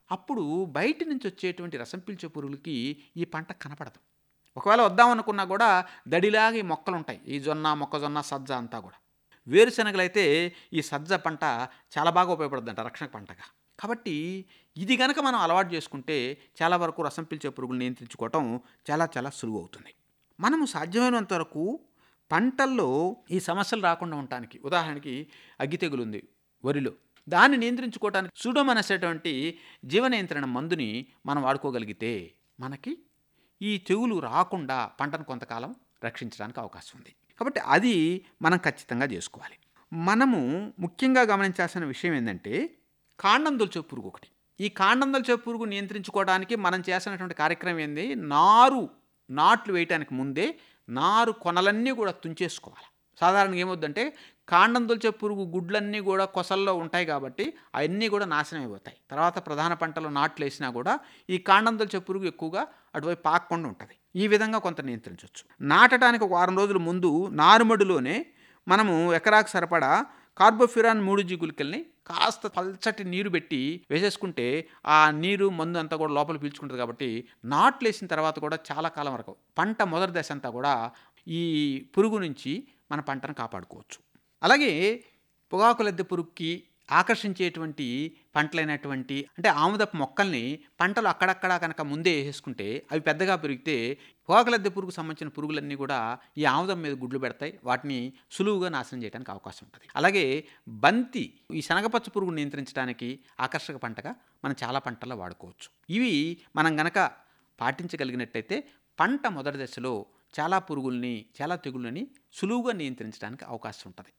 అప్పుడు బయట నుంచి వచ్చేటువంటి రసం పీల్చే పురుగులకి ఈ పంట కనపడదు ఒకవేళ వద్దామనుకున్నా కూడా దడిలాగా ఈ మొక్కలు ఉంటాయి ఈ జొన్న మొక్కజొన్న సజ్జ అంతా కూడా వేరుశనగలు అయితే ఈ సజ్జ పంట చాలా బాగా ఉపయోగపడుతుందంట రక్షణ పంటగా కాబట్టి ఇది గనక మనం అలవాటు చేసుకుంటే చాలా వరకు రసం పీల్చే పురుగులు నియంత్రించుకోవటం చాలా చాలా సులువు అవుతుంది మనము సాధ్యమైనంత వరకు పంటల్లో ఈ సమస్యలు రాకుండా ఉండటానికి ఉదాహరణకి అగ్గి తెగులు ఉంది వరిలో దాన్ని నియంత్రించుకోవడానికి సూడోమన్ అనేటువంటి జీవ నియంత్రణ మందుని మనం వాడుకోగలిగితే మనకి ఈ తెగులు రాకుండా పంటను కొంతకాలం రక్షించడానికి అవకాశం ఉంది కాబట్టి అది మనం ఖచ్చితంగా చేసుకోవాలి మనము ముఖ్యంగా గమనించాల్సిన విషయం ఏంటంటే కాండం దొల్చే పురుగు ఒకటి ఈ కాండం దొల్చే పురుగు నియంత్రించుకోవడానికి మనం చేసినటువంటి కార్యక్రమం ఏంది నారు నాట్లు వేయటానికి ముందే నారు కొనలన్నీ కూడా తుంచేసుకోవాలి సాధారణంగా ఏమవుద్దంటే కాండం దొల్చే పురుగు గుడ్లన్నీ కూడా కొసల్లో ఉంటాయి కాబట్టి అవన్నీ కూడా నాశనం అయిపోతాయి తర్వాత ప్రధాన పంటలో నాట్లు వేసినా కూడా ఈ కాండం దొల్చే పురుగు ఎక్కువగా అటువైపు పాకకుండా ఉంటుంది ఈ విధంగా కొంత నియంత్రించవచ్చు నాటడానికి ఒక వారం రోజుల ముందు నారుమడిలోనే మనము ఎకరాకు సరిపడా కార్బోఫ్యూరాన్ మూడు జిగులికల్ని కాస్త పల్చటి నీరు పెట్టి వేసేసుకుంటే ఆ నీరు మందు అంతా కూడా లోపల పీల్చుకుంటుంది కాబట్టి నాట్లు వేసిన తర్వాత కూడా చాలా కాలం వరకు పంట మొదటి దశ అంతా కూడా ఈ పురుగు నుంచి మన పంటను కాపాడుకోవచ్చు అలాగే పొగాకు లద్దె పురుగుకి ఆకర్షించేటువంటి పంటలైనటువంటి అంటే ఆముదపు మొక్కల్ని పంటలు అక్కడక్కడ కనుక ముందే వేసేసుకుంటే అవి పెద్దగా పెరిగితే పొగాకు లద్దె పురుగు సంబంధించిన పురుగులన్నీ కూడా ఈ ఆముదం మీద గుడ్లు పెడతాయి వాటిని సులువుగా నాశనం చేయడానికి అవకాశం ఉంటుంది అలాగే బంతి ఈ శనగపచ్చ పురుగు నియంత్రించడానికి ఆకర్షక పంటగా మనం చాలా పంటల్లో వాడుకోవచ్చు ఇవి మనం గనక పాటించగలిగినట్టయితే పంట మొదటి దశలో చాలా పురుగుల్ని చాలా తెగుళ్ళని సులువుగా నియంత్రించడానికి అవకాశం ఉంటుంది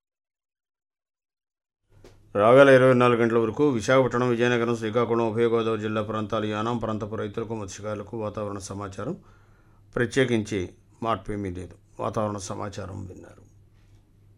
రాగల ఇరవై నాలుగు గంటల వరకు విశాఖపట్నం విజయనగరం శ్రీకాకుళం ఉభయ గోదావరి జిల్లా ప్రాంతాల యానం ప్రాంతపు రైతులకు మత్స్యకారులకు వాతావరణ సమాచారం ప్రత్యేకించి మార్పేమీ లేదు వాతావరణ సమాచారం విన్నారు